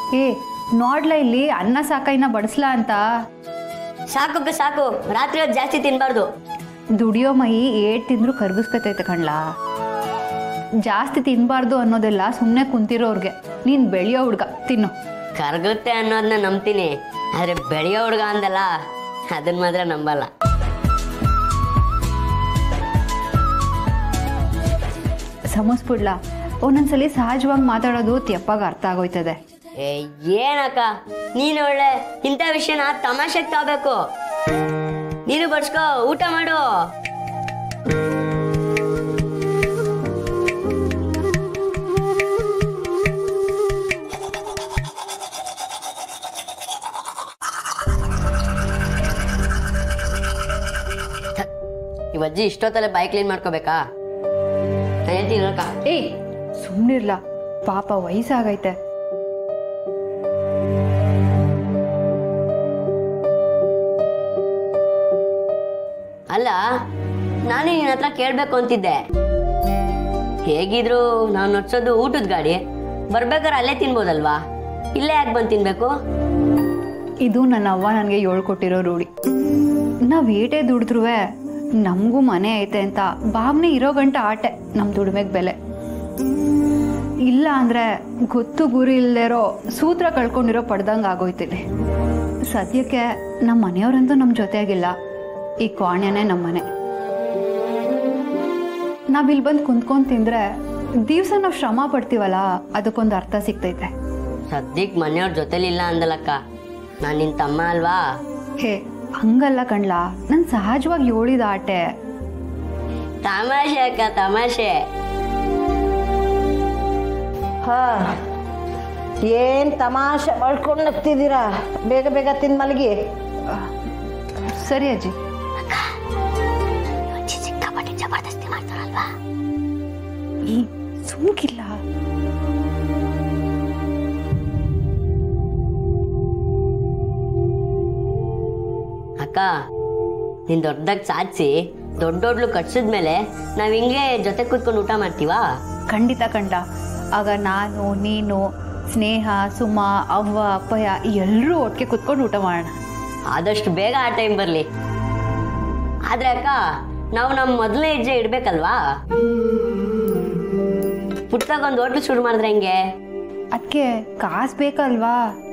ಏ ನೋಡ್ಲ ಇಲ್ಲಿ ಅನ್ನ ಸಾಕೈನ ಬಡಿಸ್ಲಾ ಅಂತ ಸಾಕು ಸಾಕು ರಾತ್ರಿ ಹೊತ್ತು ಜಾಸ್ತಿ ತಿನ್ಬಾರ್ದು ದುಡಿಯೋ ಮೈ ಏಟ್ ತಿಂದ್ರು ಕರ್ಗಿಸ್ಕೊತೈತೆ ಕಣ್ಲಾ ಜಾಸ್ತಿ ತಿನ್ಬಾರ್ದು ಅನ್ನೋದೆಲ್ಲ ಸುಮ್ಮನೆ ಕುಂತಿರೋರ್ಗೆ ನೀನ್ ಬೆಳೆಯೋ ಹುಡ್ಗ ತಿನ್ನು ಕರಗುತ್ತೆ ಅನ್ನೋದನ್ನ ನಂಬ್ತೀನಿ ಆದ್ರೆ ಬೆಳೆಯೋ ಹುಡುಗ ಅಂದಲ್ಲ ಅದನ್ನ ಮಾತ್ರ ನಂಬಲ್ಲ ಸಮಸ್ಬಿಡ್ಲಾ ಒಂದೊಂದ್ಸಲಿ ಸಹಜವಾಗಿ ಮಾತಾಡೋದು ತೆಪ್ಪಾಗ ಅರ್ಥ ಆಗೋಯ್ತದೆ ಏ ಏನಕ್ಕ ನೀನು ಒಳ್ಳೆ ಇಂಥ ವಿಷಯನ ತಮಾಷೆಗೆ ತಗೋಬೇಕು ನೀನು ಬಡ್ಸ್ಕೋ ಊಟ ಮಾಡು ಥ, ಈ ಅಜ್ಜಿ ಇಷ್ಟೊತ್ತಲ್ಲೇ ಬಾಯ್ ಕ್ಲೀನ್ ಮಾಡ್ಕೋಬೇಕಾ ನಾನು ಹೇಳ್ತೀನಿ ಅಕ್ಕ ಏಯ್ ಸುಮ್ಮನಿರ್ಲ ಪಾಪ ವಯಸ್ಸಾಗೈತೆ ಅಲ್ಲ ನಾನು ನಿನ್ನ ಹತ್ರ ಕೇಳಬೇಕು ಅಂತಿದ್ದೆ ಹೇಗಿದ್ರು ನಾವು ನಡ್ಸೋದು ಊಟದ ಗಾಡಿ ಬರ್ಬೇಕಾದ್ರೆ ಅಲ್ಲೇ ತಿನ್ಬೋದಲ್ವಾ ಇಲ್ಲೇ ಯಾಕೆ ಬಂದು ತಿನ್ಬೇಕು ಇದು ನನ್ನ ಅವ್ವ ನನಗೆ ಹೇಳ್ಕೊಟ್ಟಿರೋ ರೂಢಿ ನಾವು ಏಟೇ ದುಡಿದ್ರೂ ನಮಗೂ ಮನೆ ಐತೆ ಅಂತ ಭಾವನೆ ಇರೋ ಗಂಟ ಆಟೆ ನಮ್ಮ ದುಡಿಮೆಗೆ ಬೆಲೆ ಇಲ್ಲ ಅಂದ್ರೆ ಗೊತ್ತು ಗುರಿ ಇಲ್ದಿರೋ ಸೂತ್ರ ಕಳ್ಕೊಂಡಿರೋ ಪಡ್ದಂಗೆ ಆಗೋಯ್ತಿದೆ ಸದ್ಯಕ್ಕೆ ನಮ್ಮ ಮನೆಯವರಂತೂ ನಮ್ಮ ಜೊತೆಯಾಗಿಲ್ಲ ಈ ಕ್ವಾಣ್ಯನೇ ನಮ್ಮ ಮನೆ ನಾವಿಲ್ಲಿ ಬಂದು ಕುಂತ್ಕೊಂಡು ತಿಂದ್ರೆ ದಿವಸ ನಾವು ಶ್ರಮ ಪಡ್ತೀವಲ್ಲ ಅದಕ್ಕೊಂದು ಅರ್ಥ ಸಿಗ್ತೈತೆ ಸದ್ಯಕ್ಕೆ ಮನೆಯವ್ರ ಜೊತೆಲಿಲ್ಲ ಅಂದಲಕ್ಕ ನಾನು ನಿನ್ನ ತಮ್ಮ ಅಲ್ವಾ ಹೇ ಹಂಗಲ್ಲ ಕಣ್ಲಾ ನನ್ ಸಹಜವಾಗಿ ಹೇಳಿದ ಆಟೆ ತಮಾಷೆ ಅಕ್ಕ ತಮಾಷೆ ಹಾ ಏನ್ ತಮಾಷೆ ಮಾಡ್ಕೊಂಡು ನಗ್ತಿದ್ದೀರಾ ಬೇಗ ಬೇಗ ತಿಂದು ಮಲಗಿ ಸರಿ ಅಜ್ಜಿ ಸಿಕ್ಕಾಪಟ್ಟೆ ಜಬರ್ದಸ್ತಿ ಮಾಡ್ತಾರಲ್ವಾ ಈ ಸುಮ್ಕಿಲ್ಲ ಅಕ್ಕ ನೀನ್ ದೊಡ್ಡದಾಗಿ ಸಾಧಿಸಿ ದೊಡ್ಡ ದೊಡ್ಡಲು ಕಟ್ಸಿದ್ಮೇಲೆ ನಾವ್ ಹಿಂಗೆ ಜೊತೆ ಕೂತ್ಕೊಂಡು ಊಟ ಮಾಡ್ತೀವಾ ಖಂಡಿತ ಕಂಡ ಆಗ ನಾನು ನೀನು ಸ್ನೇಹ ಸುಮ ಅವ್ವ ಅಪ್ಪಯ್ಯ ಎಲ್ಲರೂ ಒಟ್ಟಿಗೆ ಕುತ್ಕೊಂಡು ಊಟ ಮಾಡೋಣ ಆದಷ್ಟು ಬೇಗ ಆ ಟೈಮ್ ಬರ್ಲಿ ಆದ್ರೆ ಅಕ್ಕ ನಾವು ನಮ್ಮ ಮೊದಲನೇ ಹೆಜ್ಜೆ ಇಡ್ಬೇಕಲ್ವಾ ಪುಟ್ಟದಾಗ ಒಂದು ಹೋಟ್ಲು ಶುರು ಮಾಡಿದ್ರೆ ಹೆಂಗೆ ಅದಕ್ಕೆ ಕಾಸು ಬೇಕಲ್ವಾ